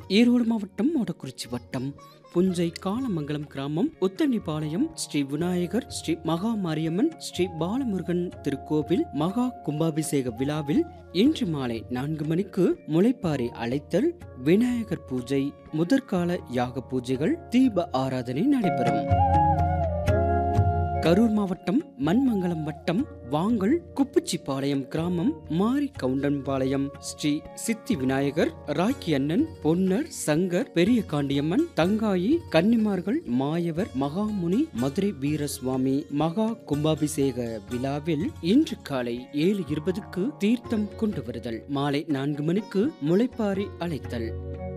ஈரோடு மாவட்டம் மோடக்குறிச்சி வட்டம் புஞ்சை காலமங்கலம் கிராமம் உத்தண்டிபாளையம் ஸ்ரீ விநாயகர் ஸ்ரீ மகா மாரியம்மன் ஸ்ரீ பாலமுருகன் திருக்கோவில் மகா கும்பாபிஷேக விழாவில் இன்று மாலை நான்கு மணிக்கு முளைப்பாரி அழைத்தல் விநாயகர் பூஜை முதற்கால யாக பூஜைகள் தீப ஆராதனை நடைபெறும் கரூர் மாவட்டம் மண்மங்கலம் வட்டம் வாங்கல் குப்புச்சிப்பாளையம் கிராமம் மாரி கவுண்டன்பாளையம் ஸ்ரீ சித்தி விநாயகர் ராக்கி அண்ணன் பொன்னர் சங்கர் பெரிய காண்டியம்மன் தங்காயி கன்னிமார்கள் மாயவர் மகாமுனி மதுரை வீரசுவாமி மகா கும்பாபிஷேக விழாவில் இன்று காலை ஏழு இருபதுக்கு தீர்த்தம் கொண்டு வருதல் மாலை நான்கு மணிக்கு முளைப்பாரி அழைத்தல்